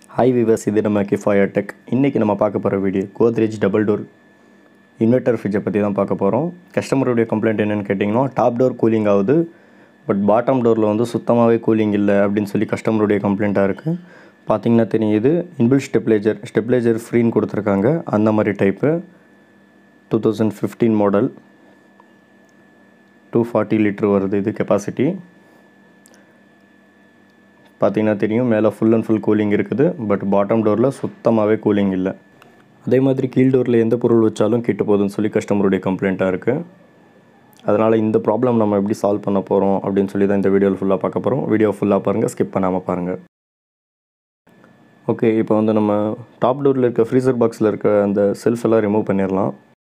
hi viewers இது நம்ம Kifaya tech இன்றைக்கி நம்ம பார்க்க போகிற video Godrej double door inverter ஃப்ரிட்ஜை பற்றி தான் பார்க்க போகிறோம் கஸ்டமருடைய கம்ப்ளைண்ட் என்னென்னு கேட்டிங்கன்னா டாப் டோர் கூலிங் ஆகுது பட் பாட்டம் டோரில் வந்து சுத்தமாகவே கூலிங் இல்லை அப்படின்னு சொல்லி கஸ்டமருடைய கம்ப்ளைண்ட்டாக இருக்குது பார்த்தீங்கன்னா தெரியுது இன்பில் ஸ்டெப்லேஜர் ஸ்டெப்லேஜர் ஃப்ரீன்னு கொடுத்துருக்காங்க அந்த மாதிரி type two thousand fifteen model two forty litre வருது இது கெப்பாசிட்டி பார்த்தீங்கன்னா தெரியும் மேலே ஃபுல் அண்ட் ஃபுல் கூலிங் இருக்குது பட் பாட்டம் டோரில் சுத்தமாகவே கூலிங் இல்லை அதே மாதிரி கீழ் டோரில் எந்த பொருள் வச்சாலும் கெட்டு போகுதுன்னு சொல்லி கஸ்டமருடைய கம்ப்ளைண்ட்டாக இருக்குது அதனால் இந்த ப்ராப்ளம் நம்ம எப்படி சால்வ் பண்ண போகிறோம் அப்படின்னு சொல்லி தான் இந்த வீடியோவில் ஃபுல்லாக பார்க்க போகிறோம் வீடியோ ஃபுல்லாக பாருங்கள் ஸ்கிப் பண்ணாமல் பாருங்கள் ஓகே இப்போ வந்து நம்ம டாப் டோரில் இருக்க ஃப்ரீசர் பாக்ஸில் இருக்க அந்த செல்ஃப் எல்லாம் ரிமூவ் பண்ணிடலாம்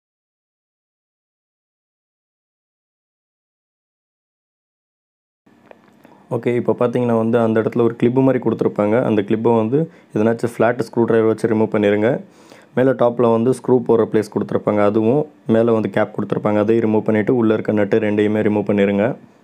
ஓகே இப்போ பார்த்தீங்கன்னா வந்து அந்த இடத்துல ஒரு கிளிப்பு மாதிரி கொடுத்துருப்பாங்க அந்த கிளிப்பை வந்து எதனாச்சும் ஃப்ளாட் ஸ்க்ரூ ட்ரைவர் வச்சு ரிமூவ் பண்ணிடுங்க மேலே டாப்பில் வந்து ஸ்க்ரூ போகிற ப்ளேஸ் கொடுத்துருப்பாங்க அதுவும் மேலே வந்து கேப் கொடுத்துருப்பாங்க அதையும் ரிமூவ் பண்ணிவிட்டு உள்ளே இருக்க நட்டு ரெண்டையுமே ரிமூவ் பண்ணிடுங்க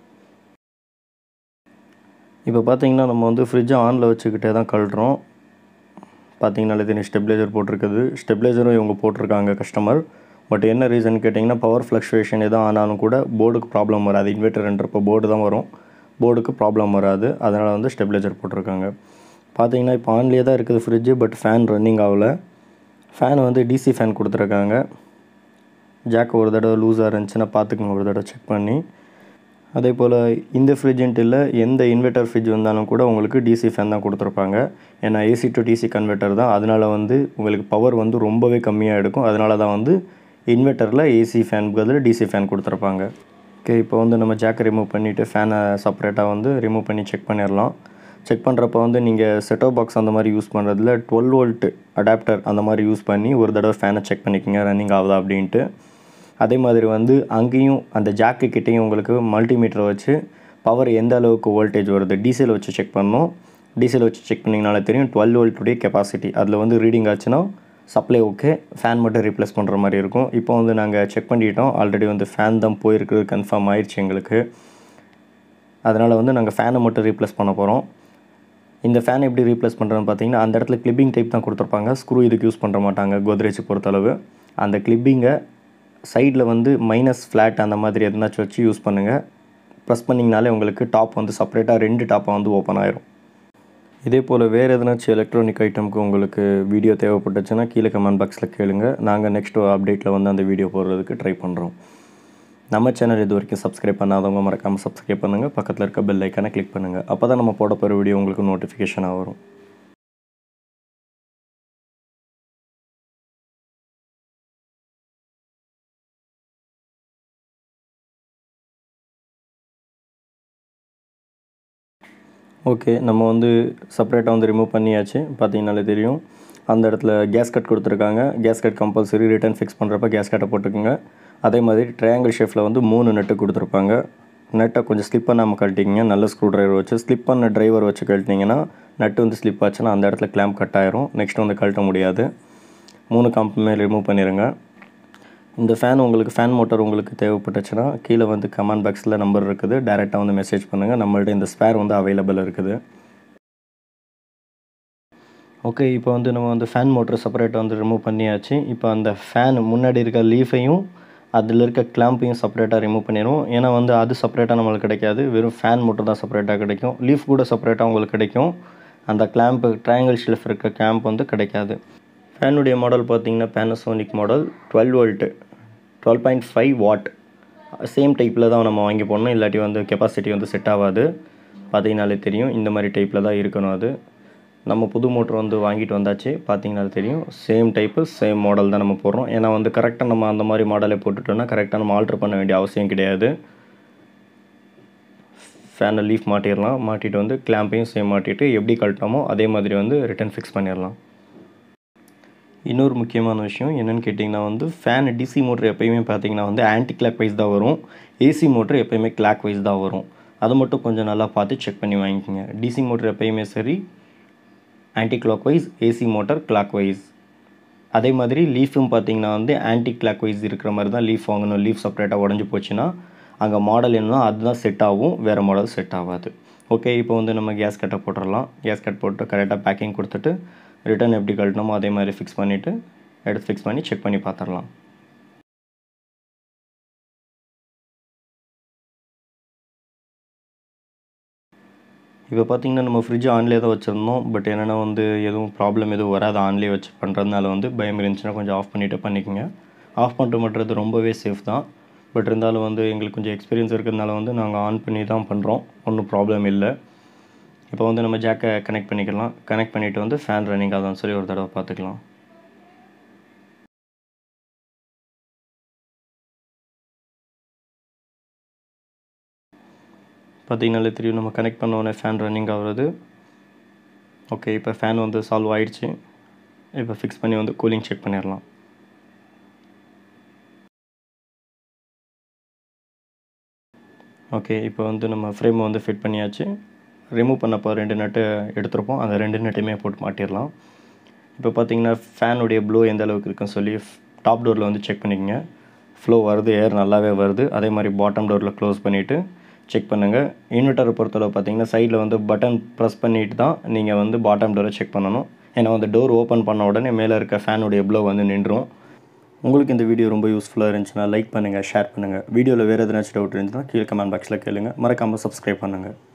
இப்போ பார்த்தீங்கன்னா நம்ம வந்து ஃப்ரிட்ஜை ஆனில் வச்சுக்கிட்டே தான் கழுறோம் பார்த்தீங்கனாலே தெரியும் ஸ்டெபிலைசர் போட்டிருக்குது ஸ்டெபிலைசரும் இவங்க போட்டிருக்காங்க கஸ்டமர் பட் என்ன ரீசன் கேட்டிங்கன்னா பவர் ஃப்ளக்ஷுவேஷன் எதுவும் ஆனாலும் கூட போர்டுக்கு ப்ராப்ளம் வராது இன்வெர்டர்ன்றப்போ போர்டு தான் வரும் போர்டுக்கு ப்ராப்ளம் வராது அதனால் வந்து ஸ்டெபிலைசர் போட்டிருக்காங்க பார்த்தீங்கன்னா இப்போ ஆன்லேயே தான் இருக்குது ஃப்ரிட்ஜு பட் ஃபேன் ரன்னிங் ஆகலை ஃபேன் வந்து டிசி ஃபேன் கொடுத்துருக்காங்க ஜாக் ஒரு தடவை லூஸாக இருந்துச்சுன்னா பார்த்துக்கோங்க ஒரு தடவை செக் பண்ணி அதே போல் இந்த ஃப்ரிட்ஜுன்ட்டு இல்லை எந்த இன்வெர்ட்டர் ஃப்ரிட்ஜ் வந்தாலும் கூட உங்களுக்கு டிசி ஃபேன் தான் கொடுத்துருப்பாங்க ஏன்னா ஏசி டு டிசி கன்வெர்ட்டர் தான் அதனால் வந்து உங்களுக்கு பவர் வந்து ரொம்பவே கம்மியாக எடுக்கும் அதனால தான் வந்து இன்வெர்ட்டரில் ஏசி ஃபேன் பதில் டிசி ஃபேன் கொடுத்துருப்பாங்க ஓகே இப்போ வந்து நம்ம ஜாக்கை ரிமூவ் பண்ணிவிட்டு ஃபேனை செப்பரேட்டாக வந்து ரிமூவ் பண்ணி செக் பண்ணிடலாம் செக் பண்ணுறப்ப வந்து நீங்கள் செட்டோ பாக்ஸ் அந்த மாதிரி யூஸ் பண்ணுறதுல டுவெல் வோல்ட் அடாப்டர் அந்த மாதிரி யூஸ் பண்ணி ஒரு தடவை ஃபேனை செக் பண்ணிக்கோங்க ரன்னிங் ஆகுதா அப்படின்ட்டு அதே மாதிரி வந்து அங்கேயும் அந்த ஜாக்கு கிட்டேயும் உங்களுக்கு மல்டிமீட்டரை வச்சு பவர் எந்த அளவுக்கு வோல்டேஜ் வருது டீசல் வச்சு செக் பண்ணணும் டீசல் வச்சு செக் பண்ணிங்கனாலே தெரியும் டுவெல் வோல்ட்டுடைய கெப்பாசிட்டி அதில் வந்து ரீடிங் ஆச்சுன்னா சப்ளை ஓகே ஃபேன் மட்டும் ரீப்ளேஸ் பண்ணுற மாதிரி இருக்கும் இப்போ வந்து நாங்கள் செக் பண்ணிட்டோம் ஆல்ரெடி வந்து ஃபேன் தான் போயிருக்குது கன்ஃபார்ம் ஆயிடுச்சு எங்களுக்கு அதனால் வந்து நாங்கள் ஃபேனை மட்டும் ரீப்ளேஸ் பண்ண போகிறோம் இந்த ஃபேன் எப்படி ரீப்ளேஸ் பண்ணுறோன்னு பார்த்தீங்கன்னா அந்த இடத்துல கிளிப்பிங் டைப் தான் கொடுத்துருப்பாங்க ஸ்க்ரூ இதுக்கு யூஸ் பண்ணுற மாட்டாங்க கோத்ரேஜ் பொறுத்தளவு அந்த கிளிப்பிங்கை சைடில் வந்து மைனஸ் ஃப்ளாட் அந்த மாதிரி எதனாச்சும் வச்சு யூஸ் பண்ணுங்கள் ப்ரெஸ் பண்ணிங்கனாலே உங்களுக்கு டாப் வந்து செப்பரேட்டாக ரெண்டு டாப்பாக வந்து ஓப்பன் ஆயிரும் இதே போல் வேறு எதனாச்சும் எலக்ட்ரானிக் ஐட்டமுக்கு உங்களுக்கு வீடியோ தேவைப்பட்டுச்சுன்னா கீழே கமெண்ட் பாக்ஸில் கேளுங்க நாங்கள் நெக்ஸ்ட் அப்டேட்டில் வந்து அந்த வீடியோ போடுறதுக்கு ட்ரை பண்ணுறோம் நம்ம சேனல் இது வரைக்கும் சப்ஸ்கிரைப் பண்ணாதவங்க மறக்காமல் சப்ஸ்கிரைப் பண்ணுங்கள் பக்கத்தில் இருக்க பெல் ஐக்கானை கிளிக் பண்ணுங்கள் அப்போ தான் நம்ம போட போகிற வீடியோ உங்களுக்கு நோட்டிஃபிகேஷனாக வரும் ஓகே நம்ம வந்து செப்பரேட்டாக வந்து ரிமூவ் பண்ணியாச்சு பார்த்தீங்கனாலே தெரியும் அந்த இடத்துல கேஸ் கட் கொடுத்துருக்காங்க gasket compulsory return fix பண்ணுறப்ப கேஸ் கட்டை போட்டுக்கோங்க அதே மாதிரி ட்ரையாங்கிள் ஷேஃபில் வந்து மூணு நெட்டு கொடுத்துருப்பாங்க நெட்டை கொஞ்சம் ஸ்லிப் பண்ணாமல் கழட்டிக்கிங்க நல்ல ஸ்க்ரூ ட்ரைவர் வச்சு ஸ்லிப் பண்ண டிரைவர் வச்சு கழட்டிங்கன்னா நட்டு வந்து ஸ்லிப் ஆச்சுன்னா அந்த இடத்துல கிளாம்ப் கட் ஆயிரும் நெக்ஸ்ட் வந்து கழட்ட முடியாது மூணு காம்புமே ரிமூவ் பண்ணிடுங்க இந்த ஃபேன் உங்களுக்கு ஃபேன் மோட்டர் உங்களுக்கு தேவைப்பட்டுச்சுன்னா கீழே வந்து கமெண்ட் பாக்ஸில் நம்பர் இருக்குது டேரெக்டாக வந்து மெசேஜ் பண்ணுங்கள் நம்மள்ட்ட இந்த ஸ்பேர் வந்து அவைலபிள் இருக்குது ஓகே இப்போ வந்து நம்ம வந்து ஃபேன் மோட்டர் செப்பரேட்டாக வந்து ரிமூவ் பண்ணியாச்சு இப்போ அந்த ஃபேன் முன்னாடி இருக்க லீஃபையும் அதில் இருக்க கிளாம்பையும் செப்பரேட்டாக ரிமூவ் பண்ணிடுவோம் ஏன்னா வந்து அது செப்பரேட்டாக நம்மளுக்கு கிடைக்காது வெறும் ஃபேன் மட்டும் தான் செப்பரேட்டாக கிடைக்கும் லீஃப் கூட செப்பரேட்டாக உங்களுக்கு கிடைக்கும் அந்த கிளாம்பு ட்ரையாங்கிள் ஷெல்ஃப் இருக்க கிளாம்ப் வந்து கிடைக்காது ஃபேனுடைய மாடல் பார்த்தீங்கன்னா Panasonic model twelve volt twelve point five watt same டைப்பில் தான் நம்ம வாங்கி போடணும் இல்லாட்டி வந்து கெப்பாசிட்டி வந்து செட் ஆகாது பார்த்தீங்கனாலே தெரியும் இந்த மாதிரி டைப்பில் தான் இருக்கணும் அது நம்ம புது மோட்ரு வந்து வாங்கிட்டு வந்தாச்சு பார்த்தீங்கனாலே தெரியும் சேம் டைப்பு சேம் மாடல் தான் நம்ம போடுறோம் ஏன்னா வந்து கரெக்டாக நம்ம அந்த மாதிரி மாடலே போட்டுட்டோம்னா கரெக்டாக நம்ம ஆல்ட்ரு பண்ண வேண்டிய அவசியம் கிடையாது ஃபேனை லீஃப் மாட்டிடலாம் மாட்டிட்டு வந்து கிளாம்பையும் சேம் மாட்டிட்டு எப்படி கழட்டோமோ அதே மாதிரி வந்து ரிட்டன் ஃபிக்ஸ் பண்ணிடலாம் இன்னொரு முக்கியமான விஷயம் என்னென்னு கேட்டிங்கன்னா வந்து ஃபேன் டிசி மோட்ரு எப்போயுமே பார்த்தீங்கன்னா வந்து ஆன்டி கிளாக் வைஸ் தான் வரும் ஏசி மோட்ரு எப்போயுமே கிளாக் வைஸ் தான் வரும் அதை மட்டும் கொஞ்சம் நல்லா பார்த்து செக் பண்ணி வாங்கிக்கோங்க டிசி மோட்ரு எப்போயுமே சரி anticlockwise AC motor clockwise அதே மாதிரி லீஃபும் பார்த்தீங்கன்னா வந்து ஆன்டி கிளாக் வைஸ் இருக்கிற மாதிரி தான் லீஃப் வாங்கணும் லீஃப் செப்பரேட்டாக உடஞ்சி போச்சுன்னா அங்கே மாடல் என்னன்னா அதுதான் செட் ஆகும் வேறு மாடல் செட் ஆகாது ஓகே இப்போ வந்து நம்ம கேஸ் கட்டை போட்டுடலாம் கேஸ் கட் போட்டு கரெக்டாக பேக்கிங் கொடுத்துட்டு ரிட்டர்ன் எப்படி கழட்டணுமோ அதே மாதிரி ஃபிக்ஸ் பண்ணிவிட்டு எடுத்து ஃபிக்ஸ் பண்ணி செக் பண்ணி பார்த்துடலாம் இப்போ பார்த்தீங்கன்னா நம்ம ஃப்ரிட்ஜ் ஆன்லேயே தான் வச்சுருந்தோம் பட் என்னென்னா வந்து எதுவும் ப்ராப்ளம் எதுவும் வராது ஆன்லேயே வச்சு பண்ணுறதுனால வந்து பயம் இருந்துச்சுன்னா கொஞ்சம் ஆஃப் பண்ணிவிட்டு பண்ணிக்கோங்க ஆஃப் பண்ணிட்டு பண்ணுறது ரொம்பவே சேஃப் தான் பட் இருந்தாலும் வந்து எங்களுக்கு கொஞ்சம் எக்ஸ்பீரியன்ஸ் இருக்கிறதுனால வந்து நாங்கள் ஆன் பண்ணி தான் பண்ணுறோம் ஒன்றும் ப்ராப்ளம் இல்லை இப்போ வந்து நம்ம ஜாக்கை கனெக்ட் பண்ணிக்கலாம் கனெக்ட் பண்ணிவிட்டு வந்து ஃபேன் ரன்னிங் ஆகுதான்னு சொல்லி ஒரு தடவை பார்த்துக்கலாம் பார்த்தீங்கனாலே தெரியும் நம்ம கனெக்ட் பண்ண உடனே ஃபேன் ரன்னிங் ஆகுறது ஓகே இப்போ ஃபேன் வந்து சால்வ் ஆயிடுச்சு இப்போ ஃபிக்ஸ் பண்ணி வந்து கூலிங் செக் பண்ணிடலாம் ஓகே இப்போ வந்து நம்ம ஃப்ரேமை வந்து ஃபிட் பண்ணியாச்சு ரிமூவ் பண்ணப்போ ரெண்டு நட்டு எடுத்திருப்போம் அந்த ரெண்டு நட்டையுமே போட்டு மாட்டிடலாம் இப்போ பார்த்தீங்கன்னா ஃபேனுடைய ப்ளோ எந்த அளவுக்கு இருக்குன்னு சொல்லி டாப் டோரில் வந்து செக் பண்ணிக்கோங்க ஃப்ளோ வருது ஏர் நல்லாவே வருது அதே மாதிரி பாட்டம் டோரில் க்ளோஸ் பண்ணிவிட்டு செக் பண்ணுங்கள் இன்வெர்ட்டரை பொறுத்தளவு பார்த்தீங்கன்னா சைடில் வந்து பட்டன் ப்ரெஸ் பண்ணிட்டு தான் நீங்கள் வந்து பாட்டம் டோரை செக் பண்ணணும் ஏன்னா வந்து டோர் ஓப்பன் பண்ண உடனே மேலே இருக்க ஃபேனுடைய ப்ளோ வந்து நின்றும் உங்களுக்கு இந்த வீடியோ ரொம்ப யூஸ்ஃபுல்லாக இருந்துச்சுன்னா லைக் பண்ணுங்கள் ஷேர் பண்ணுங்கள் வீடியோவில் வேறு எதனாச்சும் டவுட் இருந்துச்சுன்னா கீழே கமெண்ட் பாக்ஸில் கேளுங்க மறக்காமல் சப்ஸ்கிரைப் பண்ணுங்கள்